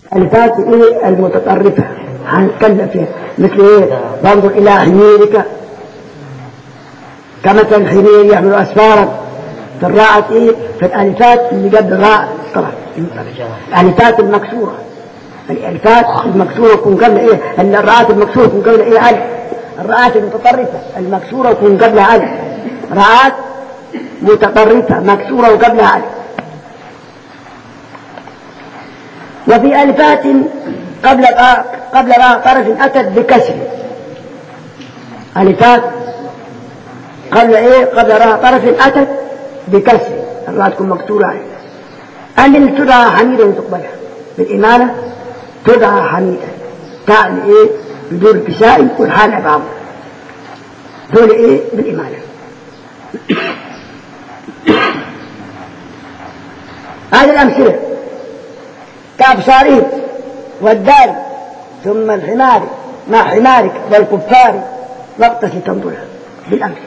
الفات ايه المتطرفة هنتكلم فيها مثل ايه بنظر الى حميرك كمثل حمير يحمل اسفارا في الراءة ايه في الالفات اللي قبل الراء طبعا الالفات المكسورة الالفات المكسورة يكون قبل ايه الراءات المكسورة يكون قبل ايه الف الراءات المتطرفة المكسورة يكون قبلها الف راءات متطرفة مكسورة وقبلها الف وفي ألفات قبل قبل طرف أتت بكسر ألفات قبل إيه قبل طرف أتت بكسر الراء تكون مكسورة عليه اللي تدعى حميدا تقبلها بالإمالة تدعى حميدا تاء إيه بدون الكسائي والحال عبام دول إيه بالإمالة هذه الأمثلة كأبصارهم والدار ثم الحمار مع حمارك والكفار وقتك تنظرها بالأمثلة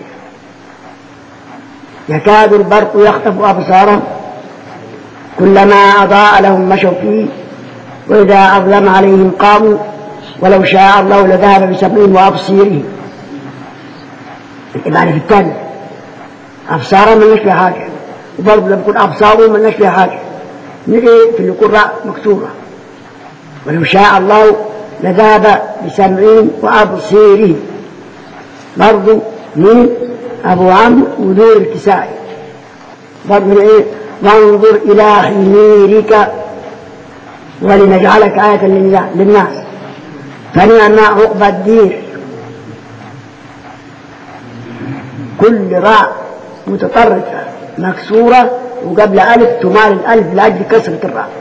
يكاد البرق يخطف أبصارهم كلما أضاء لهم مشوا فيه وإذا أظلم عليهم قاموا ولو شاء الله لذهب بسمعهم وأبصيرهم العبارة في الثانية أبصارهم من فيها حاجة وبرضه لما يكون أبصارهم من فيها حاجة نجي في القراء مكسورة ولو شاء الله لذهب بسمعهم وأبصيرهم برضه من أبو عمرو ودور الكسائي برضه إيه وانظر إلى حميرك ولنجعلك آية للناس فنعم عقبى الدير كل راء متطرفة مكسورة وقبل ألف تمال الألف لأجل كسرة الراء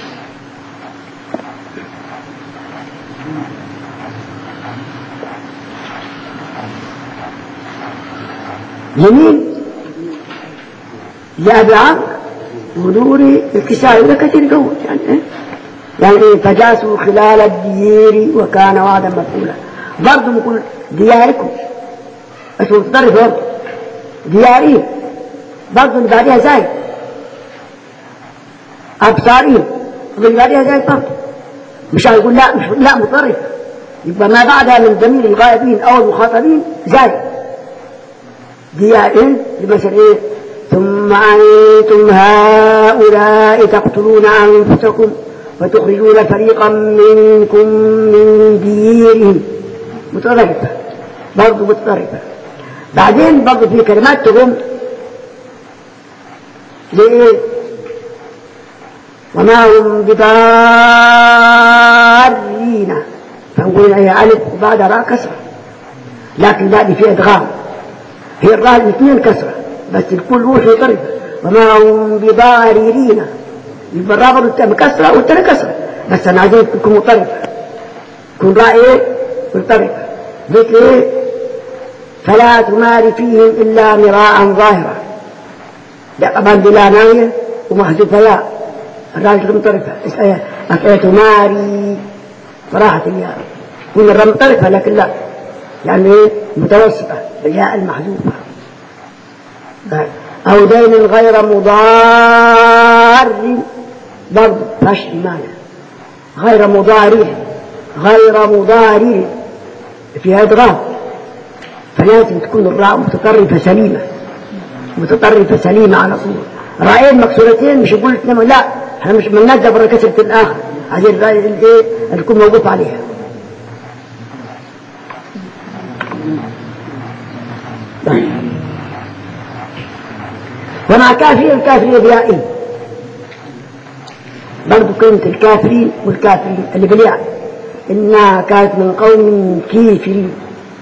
يمين جاء بعمر ودوري الكسائي ولا كثير قوة يعني إيه؟ يعني إيه فجاسوا خلال الديار وكان وعدا مفعولا برضه نقول دياركم اسمه متطرف برضه ديارين برضه اللي بعدها زايد أبصارين اللي بعدها زايد برضه مش هيقول لا مش لا متطرف يبقى ما بعدها من ضمير الغائبين أو المخاطبين زايد ديارين مثلا إيه ثم أنتم هؤلاء تقتلون أنفسكم وتخرجون فريقا منكم من ديرهم متطرفة برضه متطرفة بعدين برضه في كلمات تقوم زي ايه وما هم بضارين فنقول هي ألف وبعد راء كسرة لكن بعد في إدغام هي الراء الاثنين كسرة بس الكل روح طرف وما هم بضارين يبقى الراء برضه مكسرة والتانية كسرة بس أنا عايزين تكون مطرفة تكون راء إيه مطرفة مثل إيه فلا تمار فيهم إلا مراء ظاهرا لا طبعا بلا ناية ومحذوفة لا الراجل مطرفة أسئلة تماري صراحة الياء تكون الراء مطرفة لكن لا يعني إيه متوسطة بالياء المحذوفة أو دين غير مضار برضه فش إيمانه غير مضارع غير مضارع فيها إدغام فلازم تكون الراء متطرفة سليمة متطرفة سليمة على طول راءين مكسورتين مش يقول اثنين لا احنا مش بننزل برا كسرة الآخر عايزين الراء الايه اللي تكون موقوف عليها ومع كافرين الكافرين بيائين برضو كلمة الكافرين والكافرين اللي بالياء إنها كانت من قوم كيفرين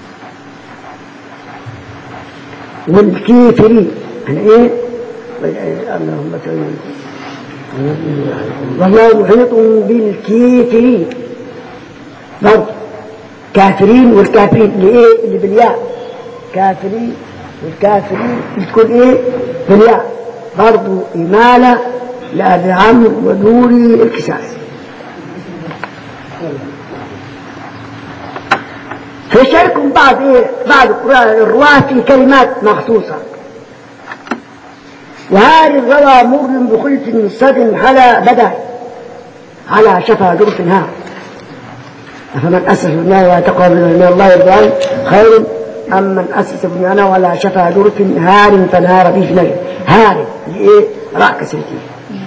والكيفرين يعني إيه اللهم صل والله محيط بالكيفرين برضو كافرين والكافرين اللي إيه اللي بالياء كافرين والكافرين تكون إيه بالياء برضو إمالة لأبي عمرو ونوري الكساس فشاركوا بعض إيه بعض الرواة في كلمات مخصوصة وهذه الروى مر بخلف صد حلا بدا على شفا جرف نهار أفمن أسس بنيانه ولا تقوى من الله رضوان خير أم من أسس بنيانه ولا شفا جرف هار فنهار فيه في نجم هار لإيه راء كسرتين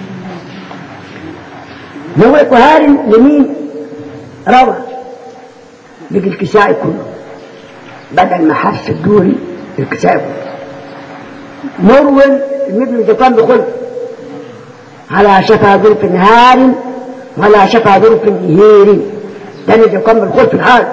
نوع هار لمين روى بقي الكساء كله بدل ما حس الدوري الكساء كله مرول مثل زكام بخلق على شفا ظرف هار ولا شفا ظرف هير لأن زكام بالخلق في الحال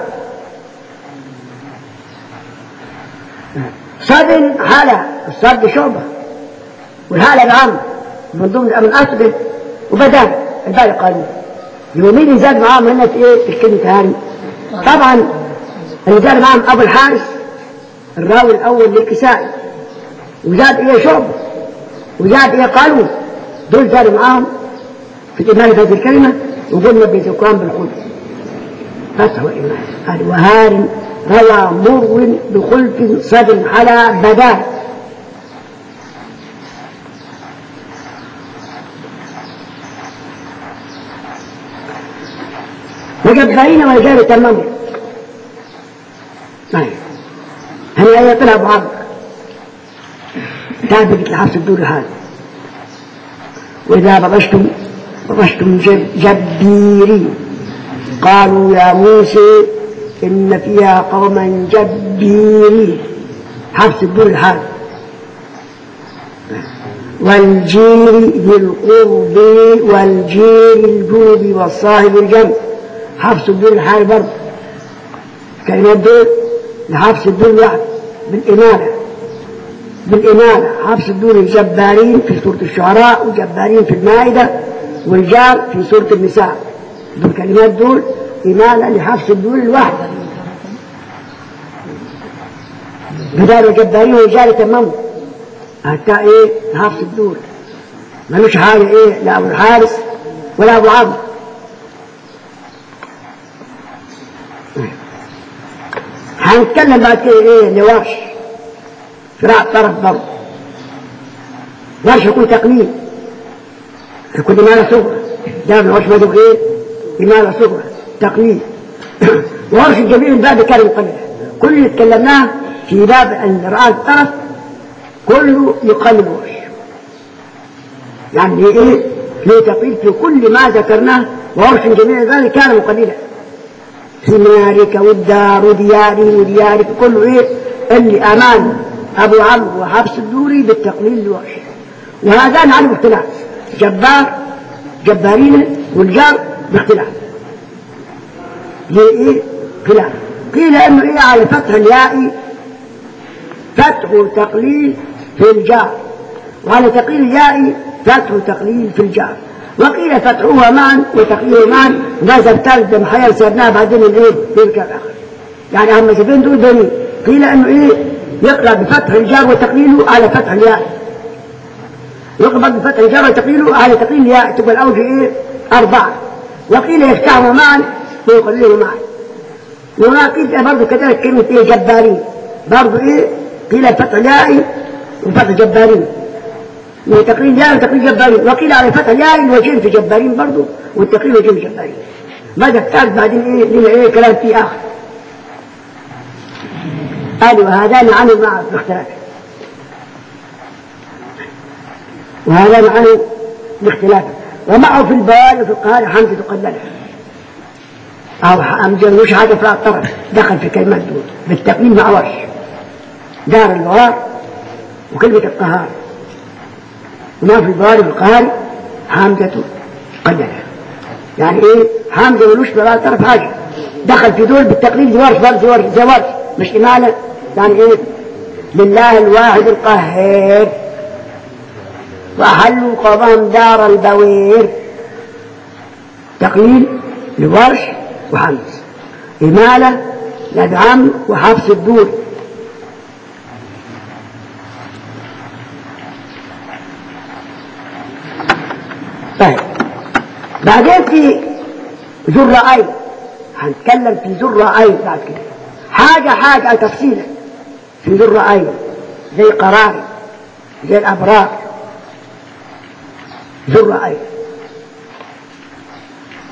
صد حالة الصد شعبة والحالة بعم من ضمن من أصل وبدل الباقي قانون يومين اللي زاد معاهم هنا في ايه في الكلمة هاري طبعا اللي زاد معاهم أبو الحارس الراوي الأول للكسائي وزاد ايه شعب وزاد ايه قالوا دول زادوا معاهم في الإمالة هذه الكلمة وقلنا بزكام بالخلق فتح الإمالة قال وهار روى مر بخلق صد على بدال وجبارين ورجال تمام طيب هل هي طلع ابو عبد تابت لحفظ الدور هذا واذا بطشتم بطشتم جب جبيرين قالوا يا موسى ان فيها قوما جبيرين حفظ الدور هذا والجير ذي القرب والجير الجنب والصاحب الجنب حفص الدين الحالي برضه كلمات دول لحفص الدين واحد بالإمالة بالإمالة حفص الدين الجبارين في سورة الشعراء وجبارين في المائدة والجار في سورة النساء دول كلمات دول إمالة لحفص الدين الواحد بدال جبارين والجار تمام حتى إيه حفص الدين ملوش حاجة إيه لا أبو الحارس ولا أبو عمرو هنتكلم بعد كده ايه لورش فراع طرف برضه ورش يكون تقليد يكون إمالة صغرى ده الورش مدوك ايه إمالة صغرى تقليد ورش الجميع الباب كان مقلد كل اللي تكلمناه في باب ان رأى الطرف كله يقلد ورش يعني ايه في تقليد في كل ما ذكرناه ورش جميع ذلك كان مقلدا في نارك والدار ودياري وديارك كله ايه اللي امان ابو عمرو وحبس الدوري بالتقليل الوحش وهذان على اختلاف جبار جبارين والجار باختلاف ليه ايه خلاف قيل انه ايه على فتح الياء فتح تقليل في الجار وعلى تقليل الياء فتح تقليل في الجار وقيل فتحوها معا وتقليلها معا وهذا الثالث ده محيا سيبناها بعدين الايه يذكر الاخر يعني اما سيبين دول دليل قيل انه ايه يقرا بفتح الجار وتقليله على فتح الياء يقرا بفتح الجار وتقليله على تقليل الياء تبقى الاوجه ايه اربعه وقيل يفتحهما معا ويقلله معا وقيل برضه كذلك كلمه ايه جبارين برضه ايه قيل فتح الياء وفتح جبارين وتقليل ياء وتقليل جبارين وقيل على فتح ياء الوجهين في جبارين برضه والتقليل وجهين في جبارين ماذا الثالث بعدين ايه لنا ايه كلام فيه اخر قالوا وهذان عنه مع باختلاف وهذان عنه باختلاف ومعه في البيان وفي القهار حمزة تقللها أو أمجد مش حاجة في الطرف دخل في كلمات دول بالتقليل مع وش دار البوار وكلمة القهار وما في البوار وفي القهار حمزة قللها يعني ايه حمزة ملوش بلا طرف حاجة دخل في دول بالتقليل زوار زوار زوار زوار مش إمالة يعني ايه لله الواحد القهار وأحلوا قضاهم دار البوير تقليل لورش وحمز إمالة لدعم وحبس الدور طيب بعدين في ذو الرأي هنتكلم في ذو الرأي بعد كده حاجة حاجة تفصيلا في ذو الرأي زي قراري زي الأبرار ذو الرأي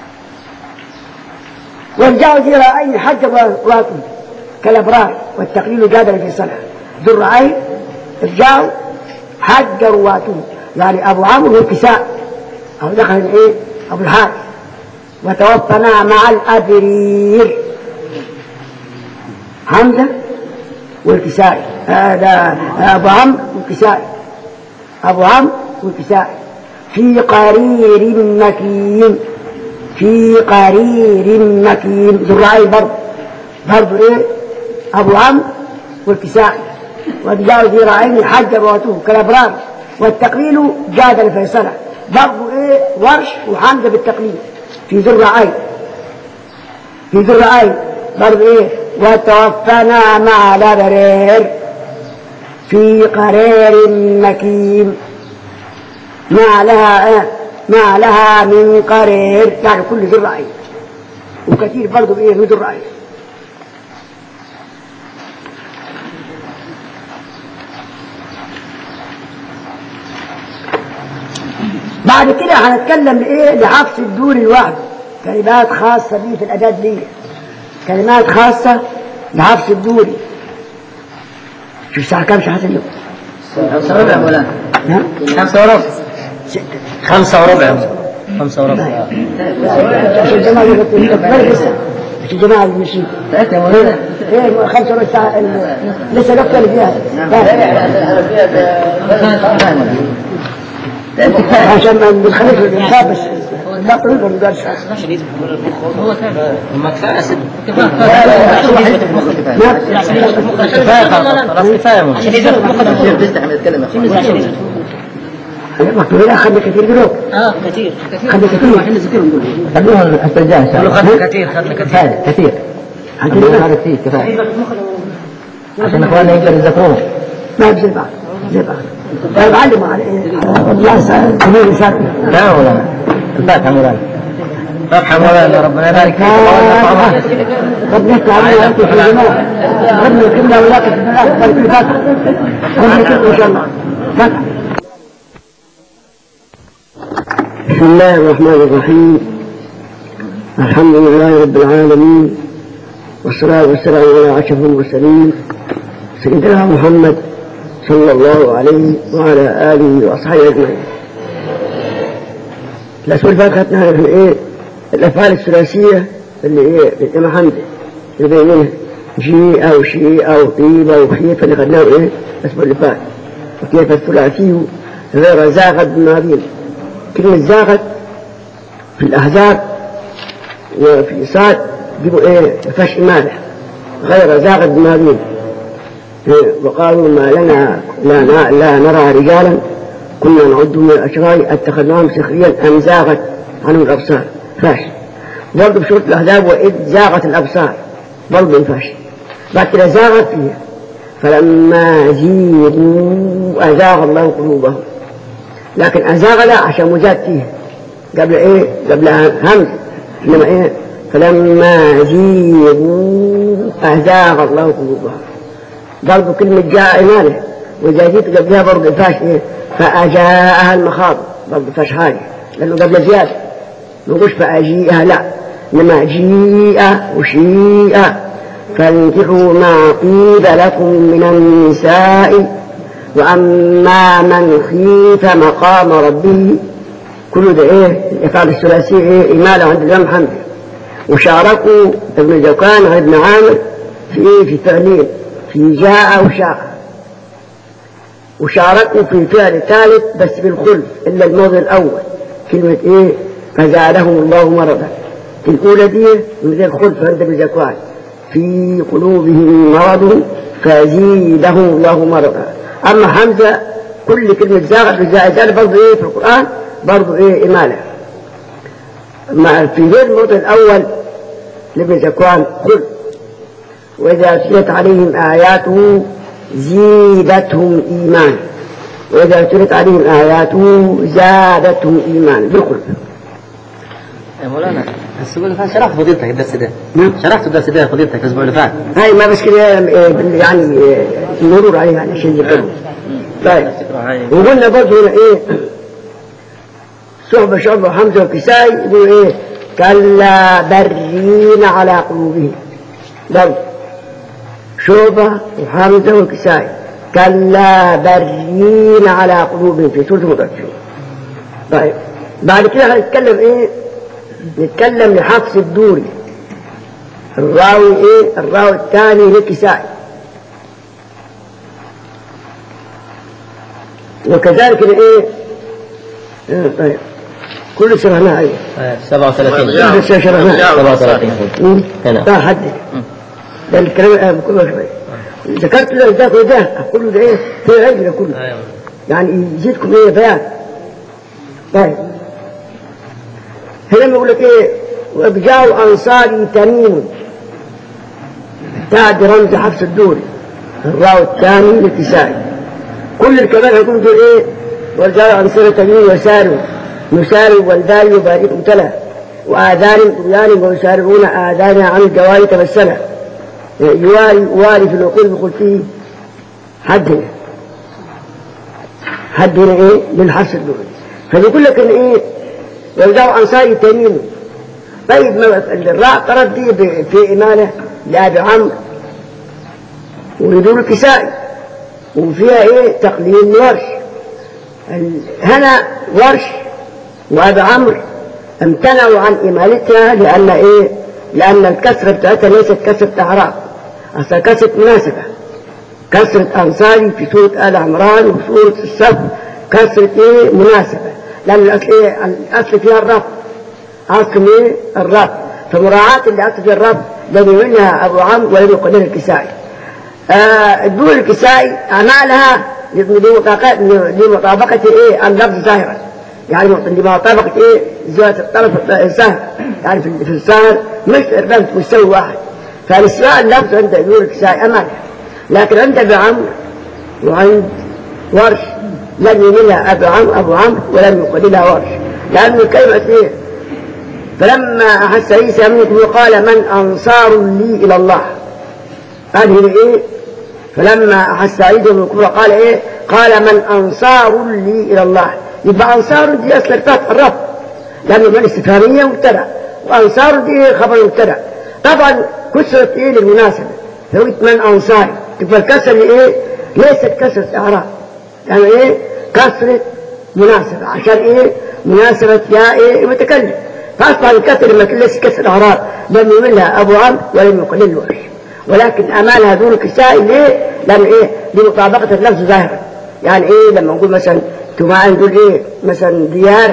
والجاوز ذراعين حج واطي كالابرار والتقليل جادل في صلاه ذراعين الجاو حج رواتو يعني ابو عمرو والكساء او دخل ايه ابو الحارث وتوفنا مع الابرير حمزه والكسائي هذا ابو عمرو والكسائي ابو عمرو والكسائي في قرير مكين في قرير مكين ذراعي برضه برضه ايه ابو عمرو والكسائي وتجاوز ذراعين حج رواتوه كالابرار والتقليل جاد الفيصلة برضه ايه ورش وحمزه بالتقليل في ذراعين في ذراعين برضه ايه وتوفنا مع الابرير في قرير مكين ما لها إيه؟ ما لها من قرير يعني كل ذراعين وكثير برضه ايه من ذراعين بعد كده هنتكلم ايه لحفص الدوري لوحده كلمات خاصة بيه في الأداة دي كلمات خاصة لحفص الدوري شوف الساعة كام شو حسن خمسة وربع مولانا ها؟ خمسة وربع ستة خمسة وربع خمسة وربع عشان الجماعة يغطي لسه عشان الجماعة المشي ثلاثة يا مولانا ايه خمسة وربع ساعة ال- لسه الوقت اللي فيها عشان ما بنخليش الإنسان بس لا طويل ما نقدرش هو تابع ما كفاية ست كفاية خلاص كفاية عشان يزود مخه تستحمل تتكلم مكتوب هنا خلي كثير قلوب اه كثير كثير خلي كثير احنا كثير نقول خلوها استرجاع ان شاء الله خدنا كثير خدنا كثير كفاية كثير عشان هذا كثير كفاية عشان اخواننا يقدروا يذكروه ما بزي بعض زي بعض طيب علموا على ايه الله سبيل سبيل لا ولا الفاتحة مولانا فتحة مولانا ربنا يبارك فيك ربنا يفتح علينا وانتم في الجماعة ربنا يكرمنا وياك في الآخر بارك في الفاتحة ربنا يكرمنا ان شاء الله فاتحة بسم الله الرحمن الرحيم الحمد لله رب العالمين والصلاة والسلام على أشرف المرسلين سيدنا محمد صلى الله عليه وعلى آله وأصحابه أجمعين الأسئلة اللي فاتت نعرف إيه الأفعال الثلاثية اللي إيه الإمام حمد اللي بين منها جيء أو شيء أو طيب أو خيف اللي خدناه إيه الأسبوع اللي فات وكيف الثلاثي غير زاغت بالماضين كلمة زاغت في الأحزاب وفي صاد جيبوا إيه ما فيهاش إمالة غير زاغت بالماضين إيه، وقالوا ما لنا لا, لا, لا نرى رجالا كنا نعدهم من الأشرار اتخذناهم سخريا أم زاغت عنهم الأبصار فاش برضه بشروط الأحزاب وإذ زاغت الأبصار برضه فاش بعد كده زاغت فيها فلما زيغوا أزاغ الله قلوبهم لكن أزاغ لا عشان مزاد فيها قبل إيه قبل همز إنما إيه فلما زيغوا أزاغ الله قلوبهم برضه كلمة جاء إمالة وإذا جيت قبلها برضه فاش إيه فأجاءها المخاض برضه فاش حاجة لأنه قبل زيادة ما نقولش فأجيئها لا إنما جيء وشيء فانكحوا ما طيب لكم من النساء وأما من خيف مقام ربه كل ده إيه الإفعال الثلاثي إيه إمالة عند الإمام حمد وشاركوا ابن زكان وابن عامر في إيه في فعلين في جاء وشاء وشاركوا في فعل ثالث بس بالخلف إلا الموضع الأول كلمة إيه فزادهم الله مرضا الأولى دي من غير خلف عند ابن زكوان في قلوبهم مرض فزيدهم الله مرضا أما حمزة كل كلمة زاغت بالزائدات برضه إيه في القرآن برضه إيه إمالة مع في غير الموضع الأول لابن زكوان خلف وإذا تليت عليهم آياته زيدتهم إيمانا وإذا تليت عليهم آياته زادتهم إيمانا بالخلف يا مولانا الاسبوع اللي فات شرحت فضيلتك الدرس ده نعم. شرحت الدرس ده فضيلتك الاسبوع اللي فات هاي ما بس كده آه، يعني آه، مرور عليها يعني شيء ذكره طيب وقلنا برضه هنا ايه صحبة شعبة وحمزة وكسائي يقولوا ايه كلا برين على قلوبهم لو شوبة وحمزة والكسائي كلا برين على قلوبهم في سورة المطففين طيب بعد كده هنتكلم ايه نتكلم لحفص الدوري الراوي ايه الراوي الثاني للكسائي وكذلك الايه آه، طيب كل شرحناها ايه 37 كل شيء شرحناها 37 مم. هنا. لا حدد ده الكلام آه، كله شوية ذكرت له ده وده أقول ده ايه في علم كله ايوه يعني يزيدكم ايه بيان طيب هنا بيقول لك ايه وابجاء انصاري تميم تاع برمز حفص الدوري الراو الثاني للكسائي كل الكبار هيكون دول ايه ورجال انصار تميم وساروا يساروا والدار يبارك تلا واذان طغيان ويسارعون اذان عن الجواري تبسلا يواري يواري في العقول بقول فيه حد حد هنا ايه للحفص الدوري فبيقول لك ان ايه ورجال انصاري تميم طيب ما الراء طرد دي ب- في إمالة لأبي عمرو ويدور الكسائي وفيها إيه تقليل ورش ال- هنا ورش وأبي عمرو امتنعوا عن إمالتها لأن إيه لأن الكسرة بتاعتها ليست كسرة أعراب أصلا كسرة مناسبة كسرة أنصاري في سورة آل عمران وسورة السبت كسرة إيه مناسبة لأن الأصل إيه الأصل فيها الرفض أصل إيه الرفض فمراعاة اللي أصل فيها الرفض لم يمنها أبو عمرو ولم يقدر الكسائي آه الدول الكسائي أعمالها لمطابقة لمطابقة إيه اللفظ ظاهرا يعني لمطابقة إيه زيادة الطرف الظاهر يعني في في الظاهر مش الرمز مستوى واحد فالاستواء اللفظ عند الدول الكسائي أمانة لكن عند أبي عمرو وعند ورش لم يملها أبو عمرو أبو عمرو ولم يقللها ورش لأن الكلمة إيه فلما أحس عيسى منكم قال من أنصار لي إلى الله هذه إيه فلما أحس عيسى منكم قال إيه قال من أنصار لي إلى الله يبقى أنصار دي أصل الفتح الرب لأنه من استفهامية مبتدأ وأنصار دي خبر مبتدأ طبعا كسرت إيه للمناسبة فقلت من أنصاري تبقى الكسر إيه ليست كسرة إعراب يعني إيه كسرة مناسبة عشان إيه مناسبة يا إيه المتكلم فأصبح الكسر لما ليس كسر إعراب لم يملها أبو عمرو ولم يقلل ورش ولكن أمانها دون الكسائي ليه؟ لأن إيه؟ لمطابقة اللفظ ظاهرا يعني إيه لما نقول مثلا تمام نقول إيه مثلا ديار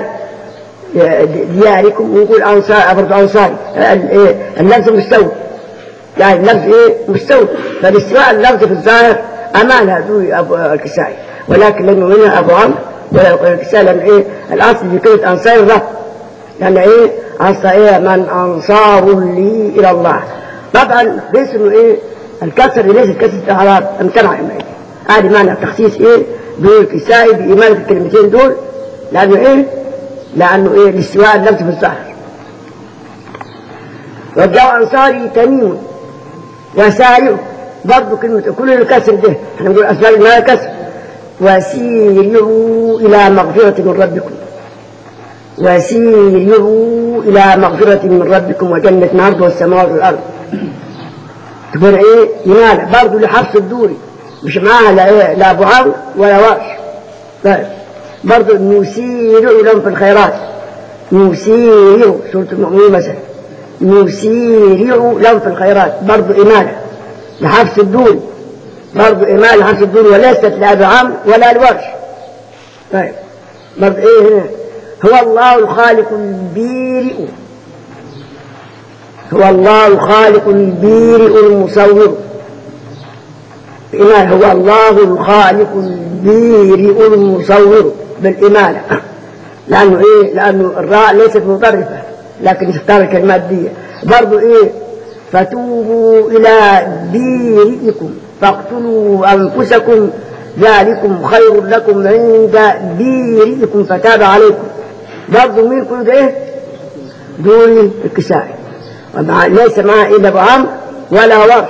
دياركم ونقول أنصار برضه أنصاري ال- إيه؟ اللفظ مستوي يعني اللفظ إيه مستوي فالاستواء اللفظ في الظاهر أمانها دون أبو الكسائي ولكن لم يمنها أبو عمرو ولا يقول الكسائي لأن إيه الأصل في كلمة أنصار الرب لأن إيه أصل إيه من أنصار لي إلى الله طبعا ليس إنه إيه الكسر ليس كسر الأعراب امتنع إيمانه هذه معنى التخصيص إيه دول الكسائي بإيمانة الكلمتين دول لأنه إيه لأنه إيه الاستواء اللفظ في الظاهر وجاء أنصاري تميم وسارعوا برضه كلمة كل الكسر ده احنا نقول أسباب ما كسر وسيروا إلى مغفرة من ربكم وسيروا إلى مغفرة من ربكم وجنة عرضها السماوات والأرض تقول إيه ينال برضه لحفص الدوري مش معاها لا إيه لا أبو عمرو ولا ورش طيب برضه نسير لهم في الخيرات نسير سورة المؤمنين مثلا نسير لهم في الخيرات برضه إمالة لحفص الدوري برضه إمالة لحفص الدوري وليست لأبي عمرو ولا لورش طيب برضه إيه هنا هو الله الخالق البيرئ هو الله الخالق البيرئ المصور الإمالة هو الله الخالق البيرئ المصور بالإمالة لأنه إيه لأنه الراء ليست مطرفة لكن اختار الكلمات دي برضو إيه فتوبوا إلى بيرئكم فاقتلوا أنفسكم ذلكم خير لكم عند بيرئكم فتاب عليكم برضو مين كل ده إيه دون الكسائي ومع ليس معه إلا أبو عمرو ولا ورش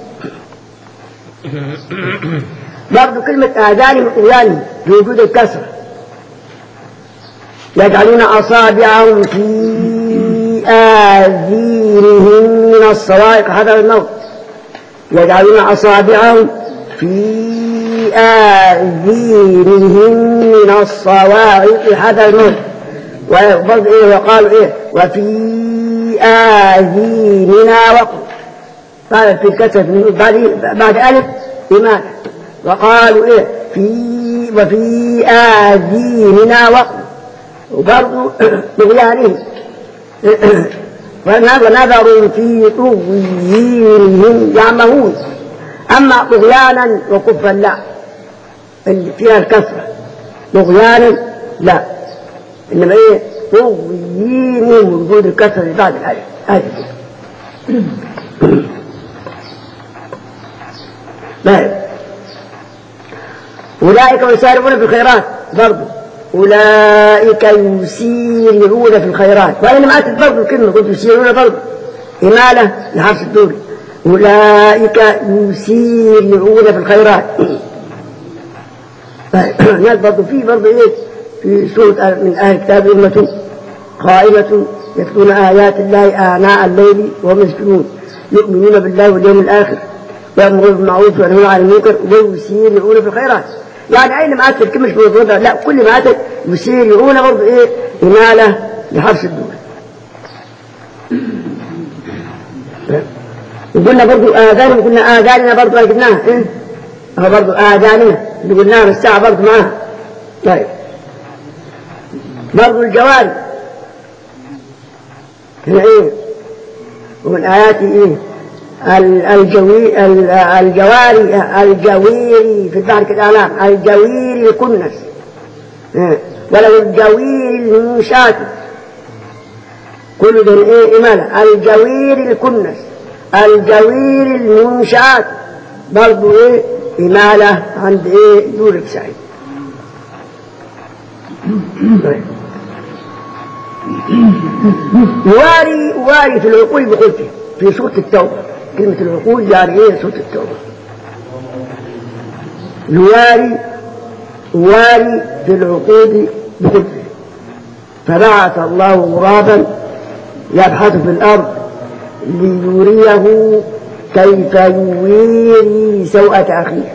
برضو كلمة آذان وطغيان بوجود الكسر يجعلون أصابعهم في آذينهم من الصواعق حذر الموت يجعلون أصابعهم في آذينهم من الصواعق حذر الموت وبرضه إيه وقالوا إيه وفي آذيننا وقر قال في الكسر بعد بعد ألف إمالة وقالوا إيه في وفي آذيننا وقر وبرضه بغيانهم ونذروا في طغيانهم يعمهون أما طغيانا وكفرا لا اللي فيها الكسرة طغيانا لا إنما إيه طغيانهم وجود الكسرة بعد الألف هذه طيب أولئك يسارعون في الخيرات برضه أولئك يسيرعون في الخيرات وأنا ما أتت برضه الكلمة قلت يسيرون برضه إمالة لحرف الدوري أولئك يسيرعون في الخيرات هناك برضه في برضه إيه في سورة من أهل الكتاب أمة قائمة يتلون آيات الله آناء الليل وهم يسجدون يؤمنون بالله واليوم الآخر يأمرون بالمعروف وينهون عن المنكر ويسيرعون في الخيرات يعني أين ما أتت الكلمة مش موجودة لا كل ما أتت يسيرعون برضه إيه إمالة لحرف الدور وقلنا برضو آذان وقلنا آذاننا برضو جبناها إيه؟ هو برضو آذاننا اللي قلناها من الساعة برضو معاها طيب برضو الجواري هنا إيه ومن آياته إيه ال- الجوي ال- الجواري الجويري في البحر كالآلام الجويري الكنس إيه؟ ولو الجويري المنشات كل ده ايه إمالة الجوير الكنس الجوير المنشآت برضو ايه إمالة عند ايه دورك سعيد طيب. يواري يواري في العقول بقولته في سورة التوبة كلمة العقول يعني ايه سورة التوبة يواري يواري في العقود بقولته فبعث الله غرابا يبحث في الأرض ليريه كيف يويري سوءة أخيه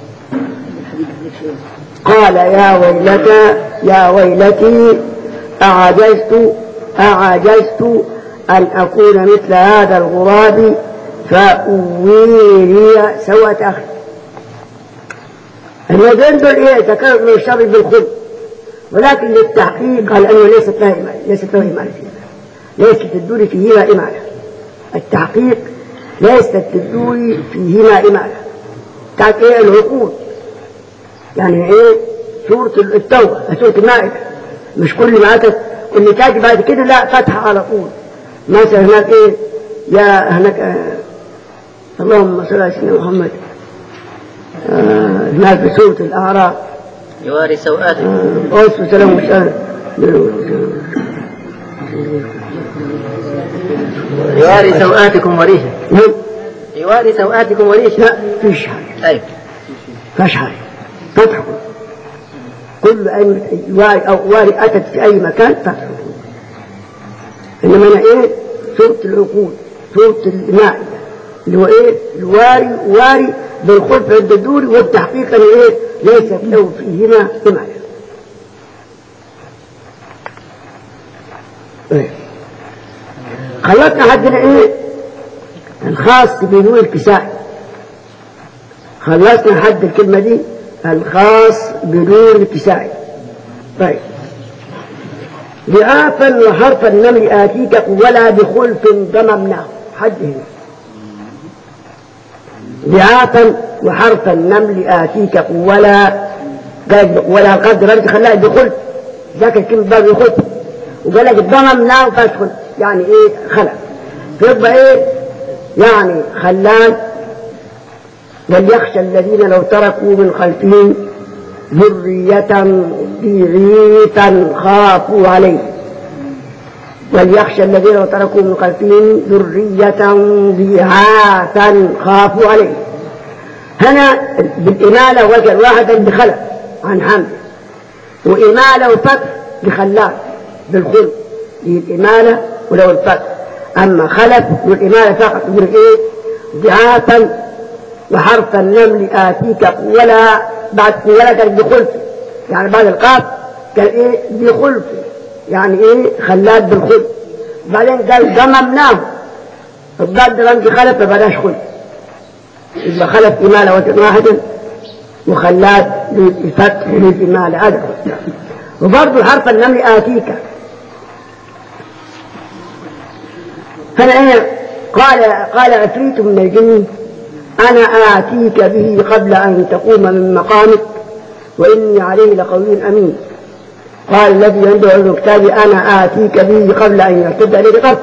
قال يا ويلتى يا ويلتي أعجزت أعجزت أن أكون مثل هذا الغراب فأويري سوءة أخي اليدين دول إيه تكرر من الشر بالخلق ولكن للتحقيق قال أنه ليست له إمالة ليست له إمالة فيها ليست تدور فيهما إمالة التحقيق ليست تدور فيهما إمالة بتاعت إيه العقول يعني إيه سورة التوبة سورة المائدة مش كل ما أتت اللي تاجي بعد كده لا فتحة على طول مثلا هناك إيه يا هناك آه اللهم صل على سيدنا محمد آه هناك في سورة الأعراف يواري سوآتكم أوصف سلام وسلام يواري سوآتكم وريشا يواري سوآتكم وريشا لا فيش حاجة طيب فيش حاجة تضحك كل أي واري أو واري أتت في أي مكان تضحك إنما أنا إيه سورة العقول سورة المائدة اللي هو إيه الواري واري بالخلف عند الدور والتحقيق أن إيه ليست له فيهما إمالة إيه خلصنا حدنا إيه الخاص بنور الكسائي خلصنا حد الكلمة دي الخاص بنور الكسائي طيب ضعافا وحرف النمل آتيك ولا بخلف ضممناه حد هنا ضعافا وحرف النمل آتيك ولا قال ولا قدر أنت خلاها بخلف ذاك الكلمة باب بخلف وقال لك ضممناه فادخل يعني إيه خلق فيبقى إيه يعني خلان وليخشى الذين لو تركوا من خلفهم ذرية ضعيفا خافوا عليه وليخشى الذين لو تركوا من خلفهم ذرية ضعافا خافوا عليه هنا بالإمالة وجل واحدا بخلق عن حمد وإمالة وفتح بخلاق بالخلق الإمالة ولو الفتح أما خلف والإمالة فقط يقول إيه ضعافا وحرف النمل آتيك ولا بعد ولا كان بخلف يعني بعد القاف كان إيه بخلف يعني إيه خلاد بالخلف بعدين قال ضممناه الضاد رمز خلف ما بلاش خلف يبقى خلف إمالة وتر واحدة وخلاد للفتح للإمالة هذا وبرضه حرف النمل آتيك فأنا إيه قال قال عفريت من الجن أنا آتيك به قبل أن تقوم من مقامك وإني عليه لقوي أمين قال الذي عنده علم كتابي أنا آتيك به قبل أن يرتد عليه طرف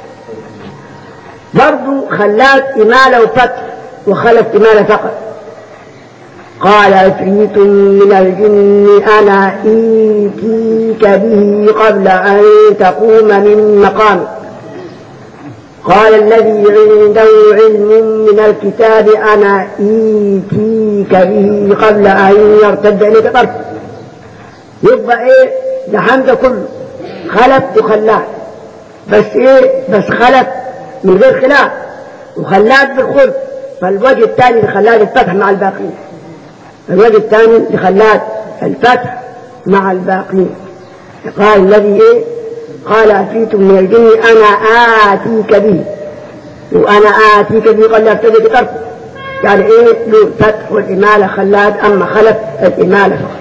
برضو خلات إمالة وفتح وخلف إمالة فقط قال عفريت من الجن أنا إيتيك به قبل أن تقوم من مقامك قال الذي عنده علم من الكتاب أنا إيتيك به قبل أن يرتد إليك طرف يبقى إيه ده حمزة كله خلف وخلاف بس إيه بس خلف من غير خلاف وخلاف بالخلف فالوجه الثاني لخلاد الفتح مع الباقين الوجه الثاني لخلاد الفتح مع الباقين قال الذي إيه قال أتيت من الجن أنا آتيك به وأنا آتيك به قال ابتدي بطرف يعني إيه له فتح والإمالة خلاد أما خلف الإمالة فقط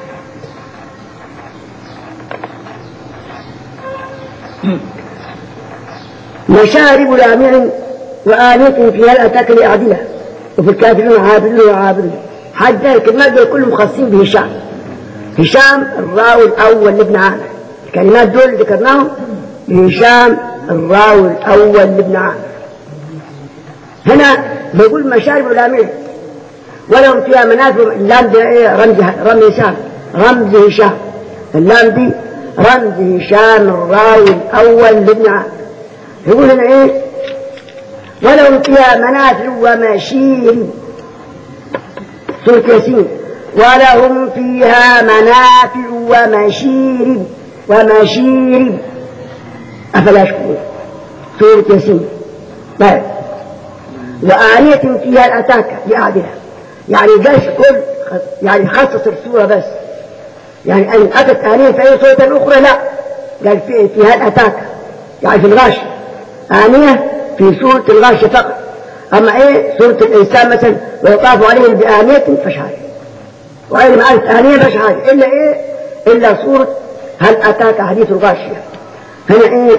مشارب لامع وآلية فيها الأتاكل أعدلة وفي الكافرون عابدون وعابدون حتى الكلمات دول كلهم خاصين بهشام هشام الراوي الأول لابن عامر الكلمات دول اللي ذكرناهم لهشام الراوي الأول لابن عامر هنا بيقول مشارب لامع ولهم فيها منافع اللام دي ايه رمز رمز هشام رمز هشام اللام دي رمز هشام الراوي الأول لابن عامر يقول هنا ايه ولهم فيها منافع ومشير سورة ياسين ولهم فيها منافع ومشير ومشير أفلا يشكرون سورة ياسين طيب وآنية فيها الأتاكة لأعدلة يعني جاش كل يعني خصص السورة بس يعني أن أتت آنية في أي سورة أخرى لا قال في فيها الأتاكة يعني في الغاشية آنية في سورة الغاشية فقط أما إيه سورة الإنسان مثلا ويطاف عليهم بآنية فشعر وغير ما قالت آنية فشعر إلا إيه إلا سورة هل أتاك حديث الغاشية هنا إيه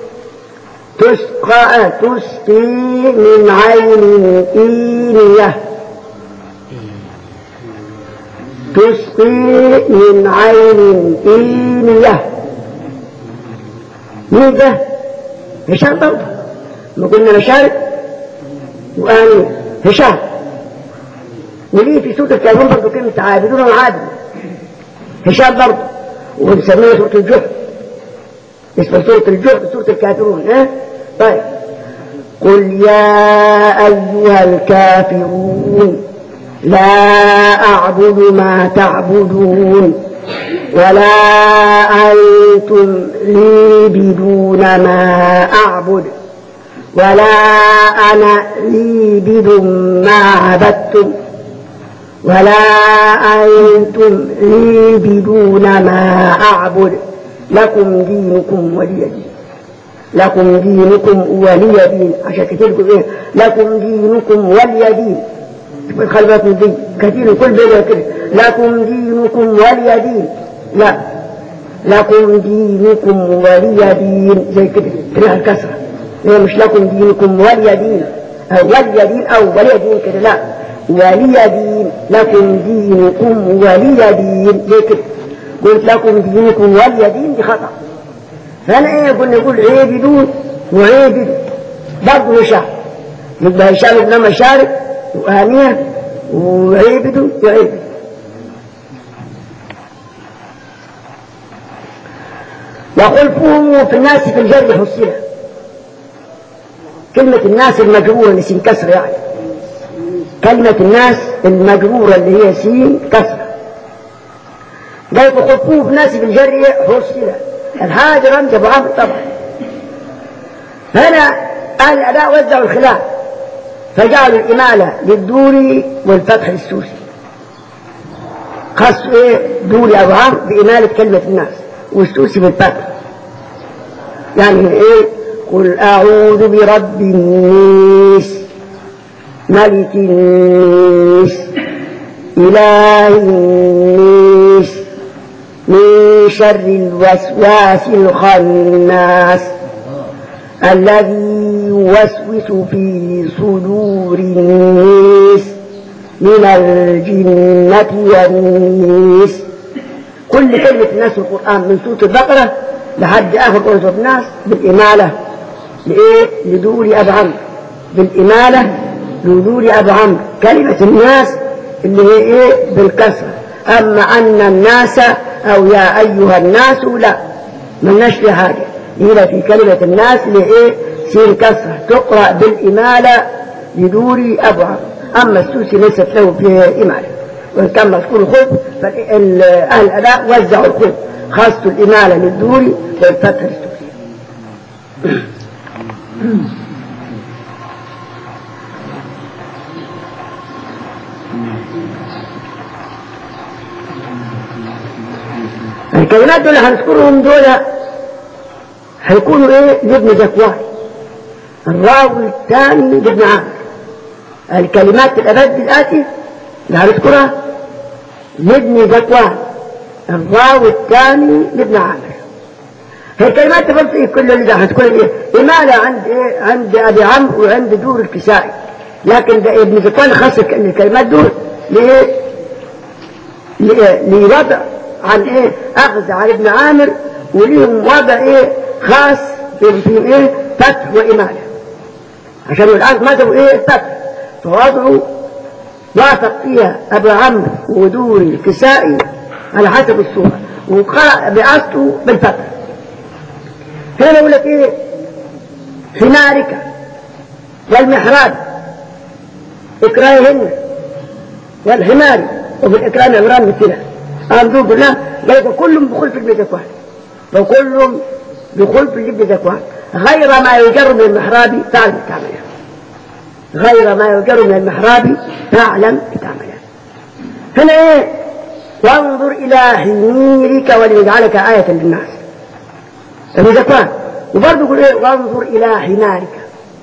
تسقى تسقي من عين إينية تسقي من عين إينية مين ده؟ هشام برضه ما قلنا مشارب وآنية هشام وليه في سورة الكافرون برضه كلمة عابدون وعابد هشام برضه ونسميها سورة الجحر اسمها سورة الجحر سورة الكافرون ها طيب قل يا أيها الكافرون لا أعبد ما تعبدون ولا أنتم لي بدون ما أعبد ولا أنا لي بدون ما عبدتم ولا أنتم لي بدون ما أعبد لكم دينكم ولي دين لكم دينكم ولي دين عشان كتير يقول ايه لكم دينكم ولي دين خلي بالك من دين كثير كل بيت كده لكم دينكم ولي دين لا لكم دينكم ولي دين زي كده تريح الكسرة هي مش لكم دينكم ولي دين أو ولي دين أو ولي دين كده لا ولي دين لكم دينكم ولي دين زي كده قلت لكم دينكم ولي دين دي خطأ فأنا إيه قلنا نقول عيبدون وعيبد برضه هشام يبقى هشام ابن مشارك وآنية وعيبدوا وعيبد وخلفهم في الناس في الجر حصلة كلمة الناس المجرورة اللي سين كسر يعني كلمة الناس المجرورة اللي هي سين كسر قال خلفوه في الناس في الجر حصلة الحاجة رمز أبو عمرو طبعا هنا أهل الأداء وزعوا الخلاف فجعلوا الإمالة للدوري والفتح للسوسي خاص إيه دوري أبو عمرو بإمالة كلمة الناس والسوسي بالفتح يعني إيه قل أعوذ برب الناس ملك الناس إله الناس من شر الوسواس الخناس الذي يوسوس في صدور الناس من الجنة والناس كل كلمة الناس في القرآن من سورة البقرة لحد آخر سورة الناس بالإمالة لإيه؟ لدور أبو عمرو بالإمالة لدور أبو عمرو كلمة الناس اللي هي إيه بالكسرة أما أن الناس أو يا أيها الناس لا ملناش في حاجة هنا في كلمة الناس اللي إيه سين كسرة تقرأ بالإمالة لدور أبو عمرو أما السوسي ليست له في إمالة وإن كان مذكور خب فأهل الأداء وزعوا الخب خاصة الإمالة للدوري والفتح للسوسي الكلمات دول هنذكرهم دول هيكونوا ايه لابن ذكوان الراوي الثاني لابن عامر الكلمات الأبد الآتي اللي هنذكرها لابن ذكوان الراوي الثاني لابن عامر هي الكلمات تفضل ايه كل اللي ده هتكون ايه إمالة عند ايه عند أبي عمرو وعند دور الكسائي لكن ده ابن ذكوان خاص الكلمات دول لإيه لوضع عن ايه اخذ عن ابن عامر وليهم وضع ايه خاص في في ايه فتح واماله عشان الان مذهبوا ايه الفتح فوضعوا وافق فيها ابو عمرو ودوري الكسائي على حسب الصوره وقرأ بأصله بالفتح هنا يقول لك ايه حمارك والمحراب اكراههن والحمار وفي الاكرام عمران مثلها أنظر بالله قال كل بخلف ابن ذكوان وكل بخلف ابن ذكوان غير ما يجر من المحراب فاعلم تعمله غير ما يجر من المحراب فاعلم تعمله هنا ايه وانظر الى حميرك وليجعلك آية للناس ابن ذكوان وبرضه يقول ايه وانظر الى حمارك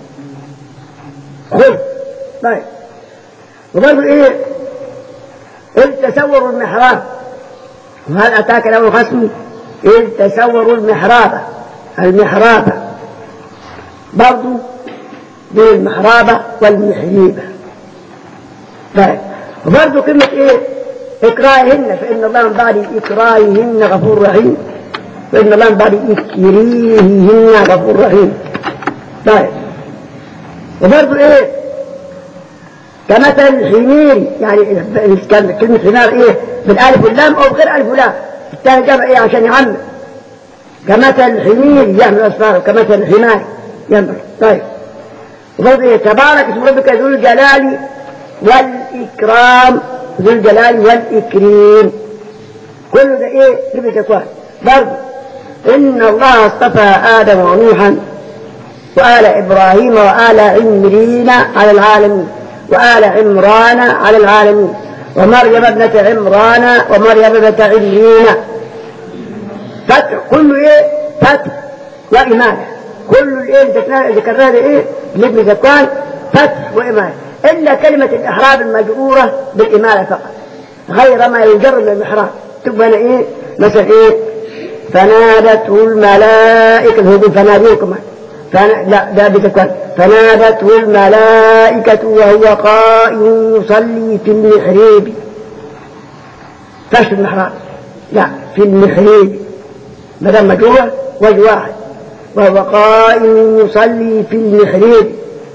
خذ طيب وبرضه ايه إذ تسوروا المحراب وهل أتاك له خصم إذ تسوروا المحراب المحراب برضو بين المحرابة والمحريبة طيب وبرضو كلمة إيه إكراههن فإن الله من بعد إكراههن غفور رحيم فإن الله من بعد إكريههن غفور رحيم طيب وبرضو إيه كمثل الحمير يعني كلمة حمار ايه بالالف واللام او بغير الف واللام الثاني جمع ايه عشان يعمم كمثل الحمير يحمل اسفاره كمثل الحمار ينبغي طيب وبرضه إيه تبارك اسم ربك ذو الجلال والاكرام ذو الجلال والاكريم كل ده ايه لبس اكوان برضه ان الله اصطفى ادم ونوحا وآل إبراهيم وآل عمرين على العالمين وآل عمران على العالمين ومريم ابنة عمران ومريم ابنة عمرين فتح كل ايه فتح وإمالة كل الايه ذكرناه ايه لابن ذكوان فتح وإمالة إلا كلمة الإحراب المجرورة بالإمالة فقط غير ما يجر من الإحراب تبقى ايه مثلا ايه فنادته الملائكة هو فناديكم فن... لا ده بتكون فنادته الملائكة وهو قائم يصلي في المحراب فاش في المحراب لا في المحراب ما دام مجروح وجه واحد وهو قائم يصلي في المحراب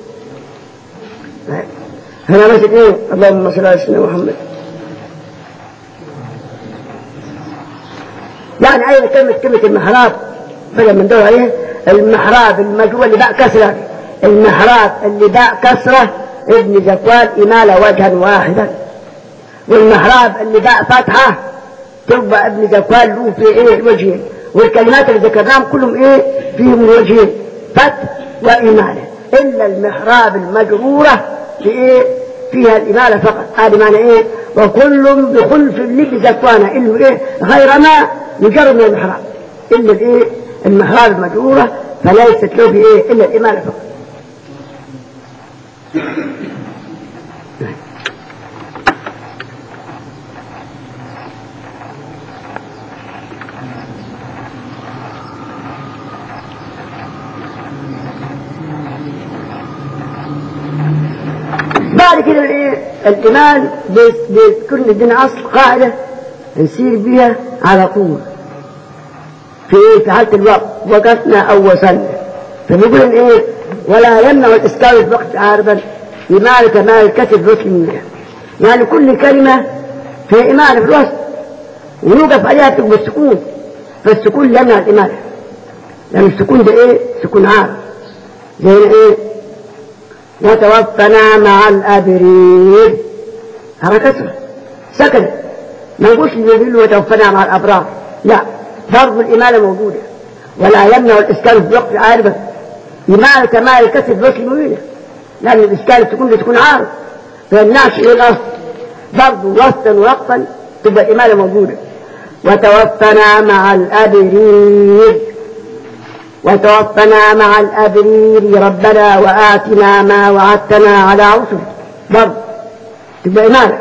هنا مسك ايه اللهم صل على سيدنا محمد يعني ايضا كلمة كلمة المحراب بدل من ندور عليه المحراب المجروح اللي باء كسرة المحراب اللي باء كسرة ابن زكوان إمالة وجها واحدا والمحراب اللي باء فتحة تبقى ابن زكوان له في ايه وجهين والكلمات اللي ذكرناهم كلهم ايه فيهم وجهين فتح وإمالة إلا المحراب المجرورة في إيه فيها الإمالة فقط هذا معنى إيه وكل بخلف لك زكوانا إنه إيه غير ما يجرد من المحراب إلا الإيه المحراب المجرورة فليست له في إيه إلا الإمالة فقط بعد كده الايه الايمان بيس- بيذكر لنا اصل قاعده نسير بها على طول في ايه في حاله الوقت وقفنا او وصلنا فبيقول إن ايه ولا يمنع الاسكان في وقت عارضا إمالة ما الكتب في منها يعني كل كلمة فيها إمالة في الوسط ونوقف عليها تبقى السكون فالسكون يمنع الإمالة لأن السكون ده إيه سكون عارض زي إيه وتوفنا مع الأبرير هذا كسر سكن ما نقولش نقول وتوفنا مع الأبرار لا ضرب الإمالة موجودة ولا يمنع الإسكان في وقت عارضة إمالة كما الكسر في وقت المبينة لأن الإسكان تكون تكون عارض فيمنعش إيه الأصل ضرب وسطا ووقتا تبقى الإمالة موجودة وتوفنا مع الأبرير وتوفنا مع الأبرير ربنا وآتنا ما وعدتنا على رسل برضه تبقى إمالة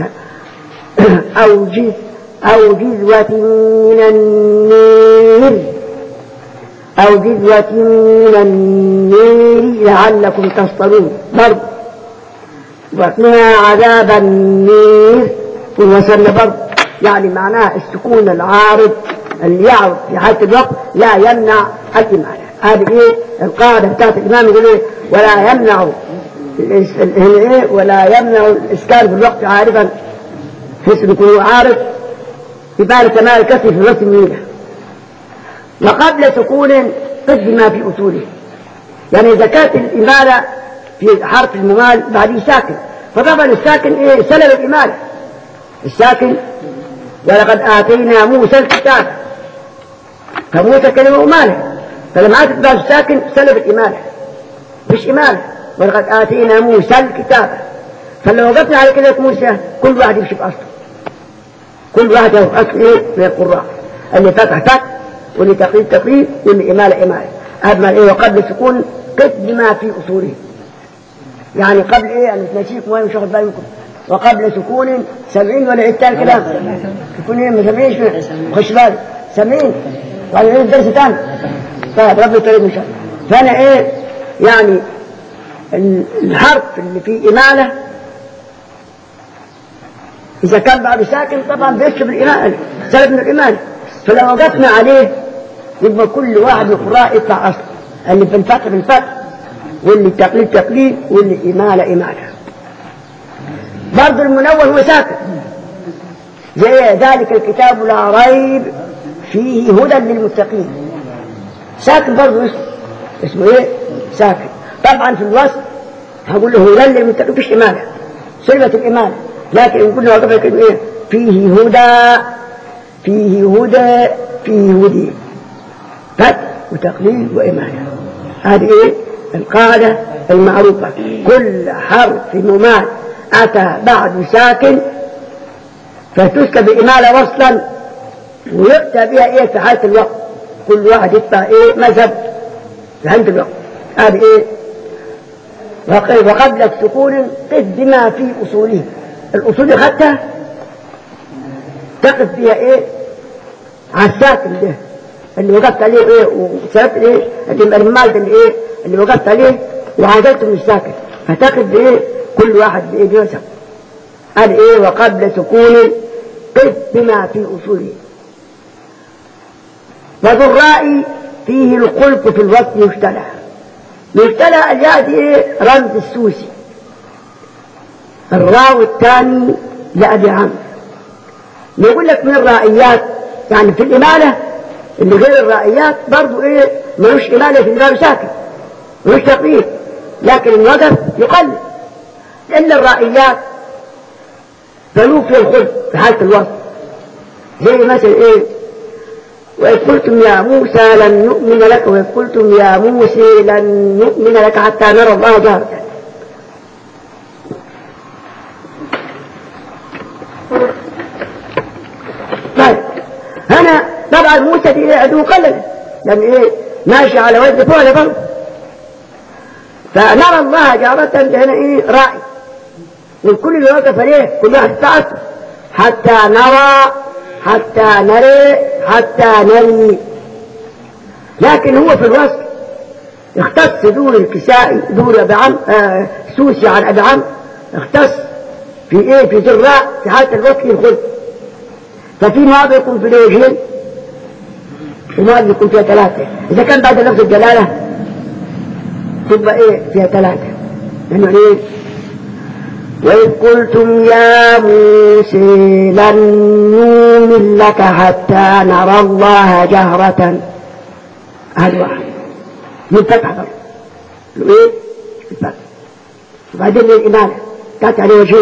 أو جز أو جزوة من النير أو جزوة من النير لعلكم تصطلون برضه وقنا عذاب النير ووصلنا برضه يعني معناها السكون العارض اللي يعرض في حالة الوقت لا يمنع الإمالة هذه إيه القاعدة بتاعت الإمام يقول إيه ولا يمنع الإس- ال- هنا إيه ولا يمنع الإسكان في الوقت عارضا حيث يكون عارض إبالة كمال الكسر في الوقت الميلة وقبل سكون قد ما في أصوله يعني إذا كانت الإمالة في حرف الممال بعده ساكن فطبعا الساكن إيه سلب الإمالة الساكن ولقد آتينا موسى الكتاب فموسى كلمة أمالة فلما عادت بعد الساكن سلب الإمالة مش إمالة ولقد آتينا موسى الكتاب فلو وقفنا على كلمة موسى كل واحد يمشي بأصله كل واحد له أصل إيه من القراء اللي فتح فتح واللي تقليد تقليد واللي إمالة إمالة هذا ما إيه وقبل سكون قد ما في أصوله يعني قبل إيه أنا نسيكم وين مش واخد بالي منكم وقبل سكون سبعين ولا عدت الكلام سكون إيه ما سبعينش خش بالك سبعين ولا عيد درس ثاني طيب ربي يطيب إن شاء الله فأنا إيه يعني ال- الحرف اللي فيه إمالة إذا كان بعد ساكن طبعا بيكتب الإمالة سلب من الإمالة فلو وقفنا عليه يبقى كل واحد من القراء يطلع أصل اللي في الفتح في الفتح واللي تقليد تقليد واللي إمالة إمالة برضه المنون هو ساكن زي ذلك الكتاب لا ريب فيه هدى للمتقين ساكن برضه اسمه اسمه ايه ساكن طبعا في الوسط هقول له هدى للمتقين مفيش إمالة سلبة الإمالة لكن إن كنا وقفنا كلمة ايه فيه هدى فيه هدى فيه هدي فتح وتقليل وإمالة هذه إيه؟ القاعدة المعروفة كل حرف ممال أتى بعد ساكن فتسكب إمالة وصلا ويؤتى بها إيه في حالة الوقت كل واحد يدفع إيه مذهب في حالة الوقت هذه إيه وق- وقبل سكون قد ما في أصوله الأصول أخذتها تقف فيها إيه على الساكن ده اللي وقفت عليه ايه وسببت ايه اللي المال ده اللي ايه اللي وقفت عليه وعادلته من الساكن فتاخد ايه كل واحد بايه بيوسف قال ايه وقبل سكون قف بما في اصوله وذو الراء فيه الخلق في الوقت يفتلى يفتلى الياء دي ايه رمز السوسي الراء الثاني لأبي عمرو يقول لك من الرائيات يعني في الإمالة اللي غير الرائيات برضو إيه ملوش إمالة في الباب ساكن ملوش تقليد لكن الوقف يقلل إلا الرائيات فلو في الخلق في حالة الوصف زي مثلا إيه وإذ قلتم يا موسى لن نؤمن لك وإذ قلتم يا موسى لن نؤمن لك حتى نرى الله جهرة طيب هنا طبعا موسى دي عدو قلل لأن إيه ماشي على وجه فوق لفوق فنرى الله جارة هنا إيه رأي والكل اللي وقف عليه كل واحد تعصب حتى نرى حتى نري حتى نري لكن هو في الوصف اختص دور الكسائي دور ابي عم آه سوسي عن ابي عم اختص في ايه في جراء في حالة الوصف الخلق ففي ماضي يكون في الوجهين وماضي يكون فيها ثلاثة إذا كان بعد لفظ الجلالة تبقى ايه فيها ثلاثة لأنه ايه وإذ قلتم يا موسى لن نؤمن لك حتى نرى الله جهرة هذا واحد من فتح ضرب ايه الفتح وبعدين الإمامة كانت عليه وجهين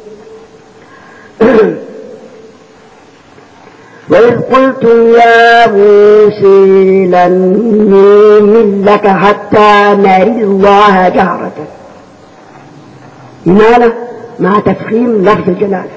وإذ قلتم يا موسى لن نؤمن لك حتى نري الله جهرة إمالة مع تفخيم لفظ الجلالة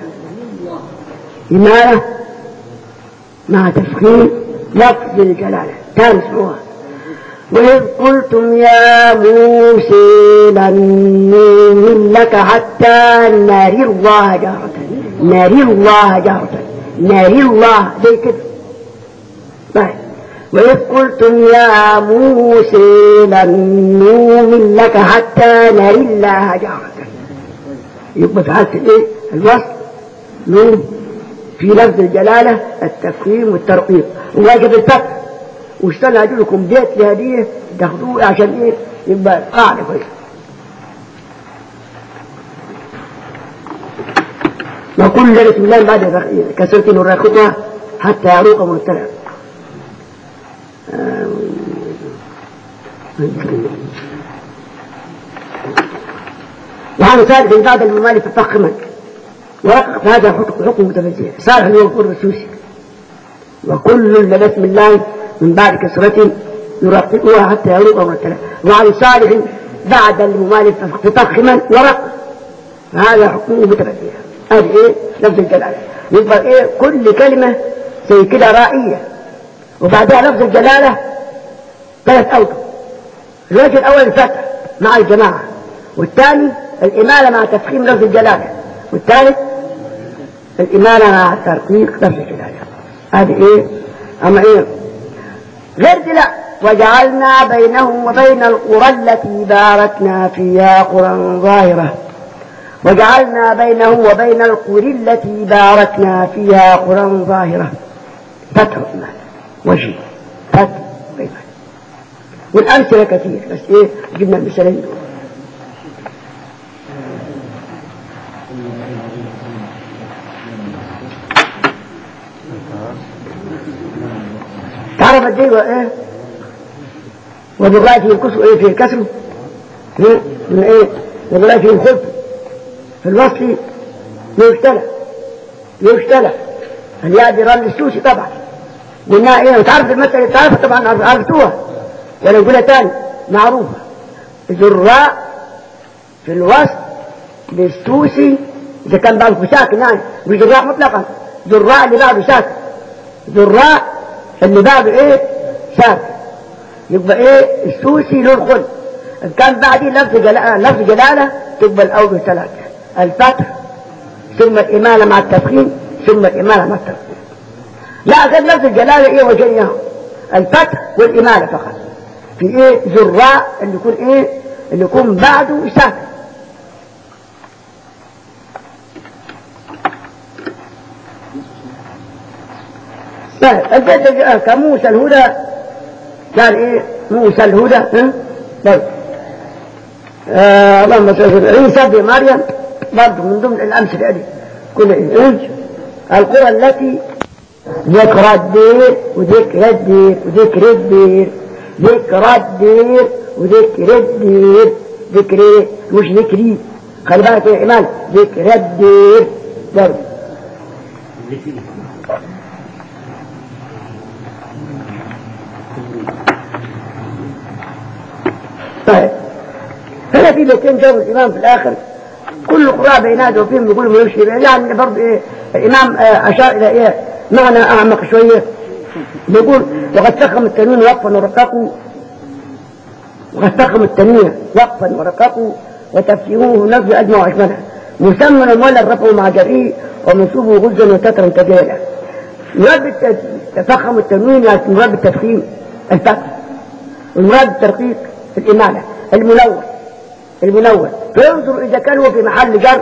إمالة مع تفخيم لفظ الجلالة تاني اسمعوها وإذ قلتم يا موسى لن نؤمن لك حتى نري الله جهرة نري الله جهرة نري الله زي كده طيب وإذ قلتم يا موسى لن نؤمن لك حتى نري الله جهرة يبقى في حالة الايه الوصل نون في لفظ الجلالة التفخيم والترقيق وواجب الفتح واشتغل هجيب لكم بيت لهدية تاخدوه عشان ايه يبقى قاعدة كويس وكل ذلك بسم الله بعد كسرت نور خطوة حتى يروق مرتلع وهذا ثالث بعد الممالك فخما ويقع هذا حكم حكم متفجر صالح هو القرب السوسي وكل بسم الله من بعد كسرة يرققها حتى يروق مرتلع وعن صالح بعد الممالك فخما ورق هذا حكمه متفجر هذه ايه لفظ الجلالة يبقى ايه كل كلمة زي كده رائية وبعدها لفظ الجلالة ثلاث أوجه الوجه الأول الفتح مع الجماعة والثاني الإمالة مع تفخيم لفظ الجلالة والثالث الإمالة مع ترقيق لفظ الجلالة هذه إيه أما إيه غير دي لا وجعلنا بينهم وبين القرى التي باركنا فيها قرى ظاهرة وجعلنا بينهم وبين القرى التي باركنا فيها قرى ظاهرة فتح إمالة وجه فتح إمالة والأمثلة كثير بس إيه جبنا المثالين دول تعرف قد ايه ايه وبالرأي في الكسر ايه في الكسر من ايه وبالرأي في الخلف في الوصل يشتلى يشتلى الياء دي رمز السوسي طبعا قلنا ايه وتعرف المسألة تعرف طبعا عرفتوها ولا نقولها تاني معروفة ذراء في الوصل للسوسي إذا كان بعض ساكن يعني مش ذراء مطلقا ذراء اللي بعده ساكن ذراء اللي بعده ايه ساكن يبقى ايه السوسي له الخلق إن كان بعديه لفظ جلالة لفظ جلالة تبقى الأوجه ثلاثة الفتح ثم الإمالة مع التفخيم ثم الإمالة مع التفخيم لا غير لفظ الجلالة ايه وجهها الفتح والإمالة فقط في ايه ذراء اللي يكون ايه اللي يكون بعده ساكن طيب الجد كموسى الهدى قال ايه موسى الهدى ها طيب آه اللهم صل على عيسى بمريم برضه من ضمن الامثله دي كل إيه؟ القرى التي ذكر الدير وذكر الدير وذكر الدير ذكر الدير وذكر الدير ذكر مش ذكري خلي بالك يا إيمان ذكر الدير برضه طيب هنا في بيتين جابوا الإمام في الآخر كل قراء بينادوا فيهم يقولوا يمشي يعني برضه إيه الإمام آه، أشار إلى إيه معنى أعمق شوية بيقول وقد فخم التنوين وقفا ورققوا وقد فخم التنوين وقفا ورققوا وتفسيروه نفس أجمع وأشملها مسمى المولى الرفع مع جريه ومنصوبه غزا وتترا تجاهلا مراد بالت- تفخم التنوين يعني مراد بالتفخيم الفتح والمراد بالترقيق الإمالة المنور المنور فينظر إذا كان هو في محل جر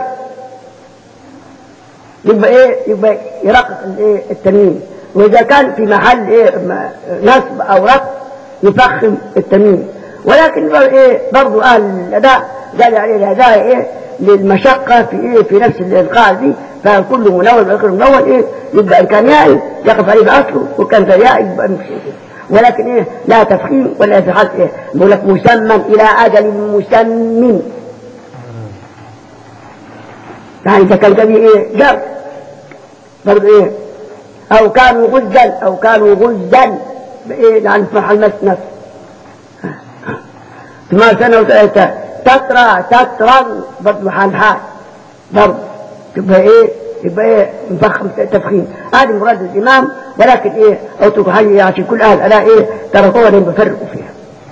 يبقى إيه يبقى يرقق الإيه التنوين وإذا كان في محل إيه م- نصب أو رفع يفخم التنوين ولكن بر- إيه برضو أهل الأداء قال عليه الأداء إيه للمشقة في إيه في نفس الإلقاء دي فكل منور والآخر منور إيه يبقى إن كان يائي يقف عليه بأصله وكان في يائي يبقى مش ولكن إيه لا تفخيم ولا في حال إيه بيقول لك مسمى إلى أجل مسمى يعني إذا كان به إيه جر برضه إيه أو كانوا غزا أو كانوا غزا بإيه يعني في محل نفس نفس ثم سنة وثلاثة تترى تترى برضه محل حال برضه تبقى إيه يبقى إيه مفخم تفخيم هذه مراد الإمام ولكن إيه أترك حاجة عشان كل أهل ألا إيه تركوها لهم بفرقوا فيها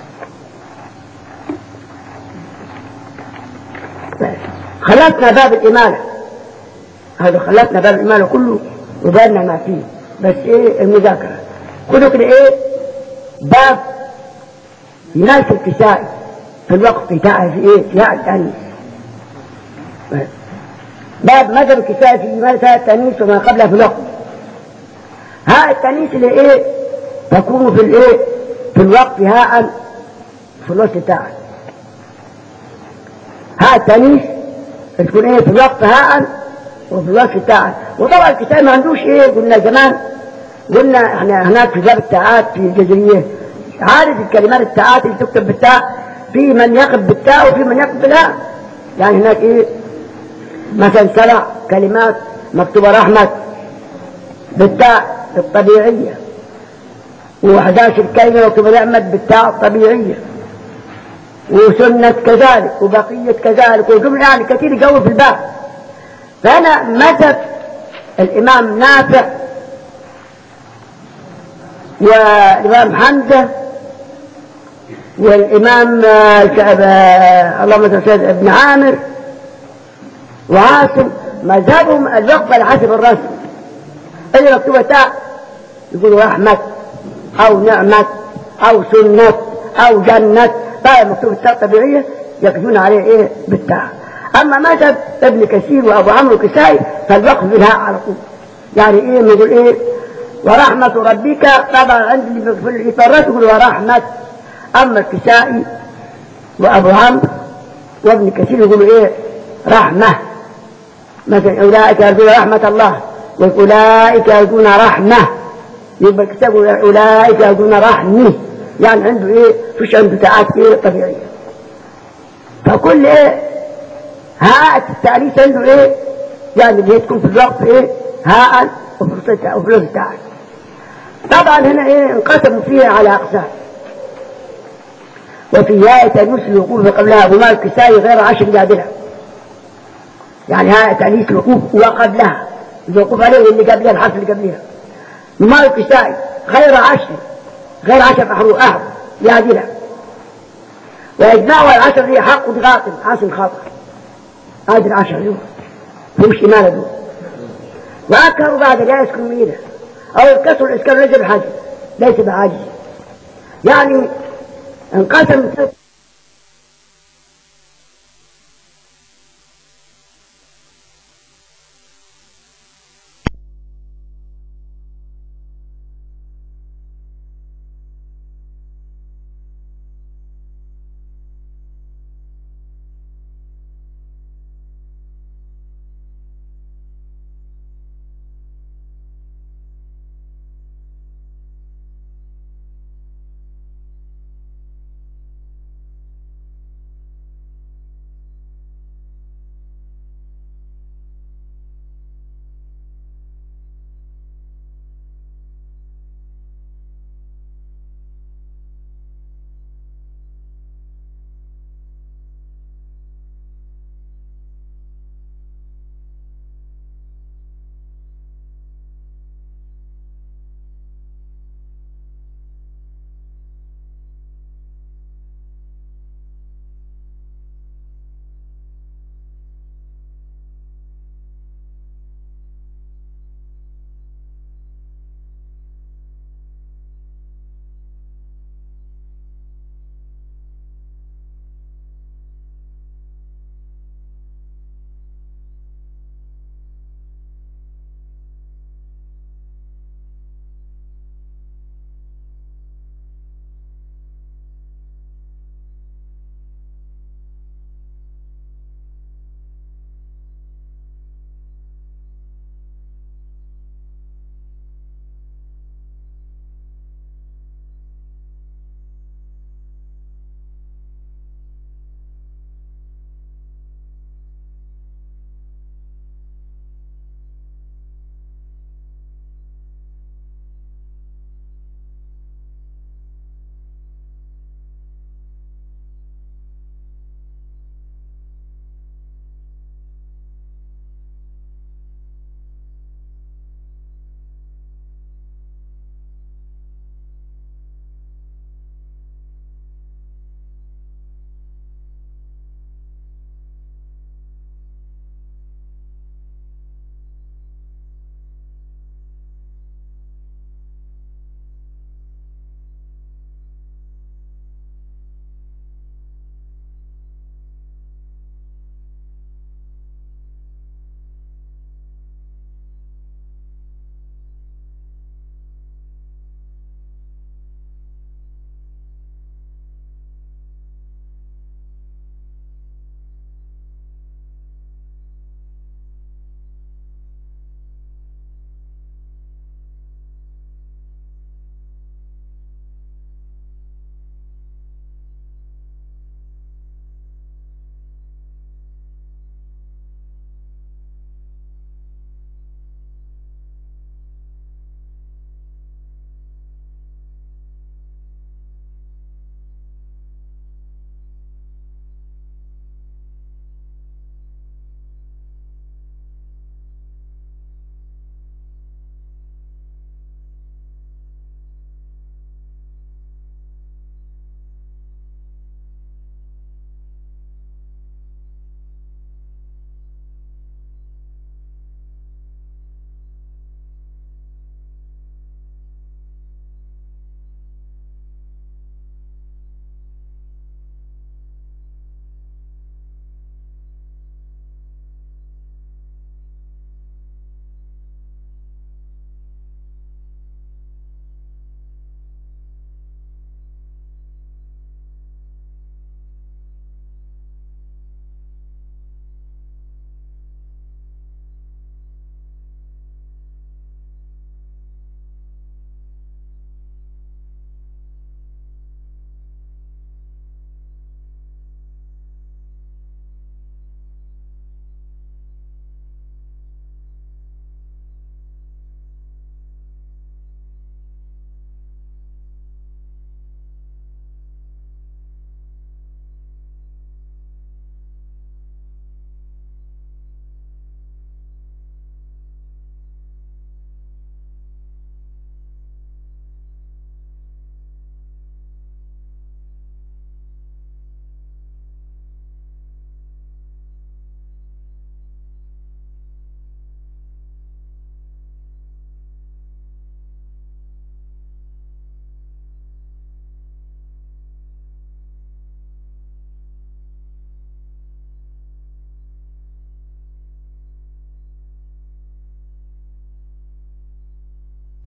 خلصنا باب الإمالة هذا خلصنا باب الإمالة كله وبالنا ما فيه بس إيه المذاكرة خذوا كده إيه باب يناسب الكسائي في الوقت بتاعه في إيه في هذا التأنيث باب مذهب الكسائي في إمالة هذا التأنيث وما قبله في الوقت ها التأنيث اللي إيه تكون في الإيه في الوقت هاء في الوقت بتاعه ها التأنيث تكون ايه في الوقت هاء وفي الوقت بتاعه وطبعا الكتاب ما عندوش ايه قلنا زمان قلنا احنا هناك في باب التاءات في الجزرية عارف الكلمات التاءات اللي تكتب بالتاء في من يقف بالتاء وفي من يقف بالهاء يعني هناك ايه مثلا سبع كلمات مكتوبة رحمة بالتاء الطبيعية و11 كلمة مكتوبة نعمة بالتاء الطبيعية وسنة كذلك وبقية كذلك وجملة يعني كثير جو في الباب فأنا مذهب الإمام نافع والإمام حمزة والإمام آه، الكعب- آه، اللهم صل على ابن عامر وعاصم مذهبهم الوقف على حسب الرسم اللي مكتوبة تاء يقولوا رحمة أو نعمة أو سنة أو جنة طيب مكتوب التاء طبيعية يقفون عليه إيه بالتاء أما مذهب ابن كثير وأبو عمرو الكسائي فالوقف بالهاء على طول يعني إيه نقول إيه ورحمة ربك طبعا عند اللي في الإطارات يقول ورحمة أما الكسائي وأبو عمرو وابن كثير يقولوا إيه رحمة مثلا أولئك يرجون رحمة الله وأولئك يرجون رحمة يبقى الكتاب يقول أولئك يرجون رحمة يعني عنده إيه فيش عنده تاءات إيه طبيعية فكل إيه هاء التأنيث عنده إيه يعني اللي هي تكون في الوقت إيه هاء وفي وفي لفظ التعالي طبعا هنا إيه انقسموا فيها على أقسام وفي هاء تأنيث الوقوف قبلها أبو مالك الكسائي غير عشر جادلة يعني هاء تأنيث الوقوف وقبلها الوقوف عليه اللي قبلها الحرف اللي قبلها مالك الكسائي غير عشر غير عشر أحرف أحرف جادلة وإجماع العشر هي حق غاطم حاصل خاطر هذه العشر يوم مش إمالة دول وأكثر بعد لا يسكن ميلة أو الكسر الإسكان ليس بحاجة ليس بحاجة يعني انقسم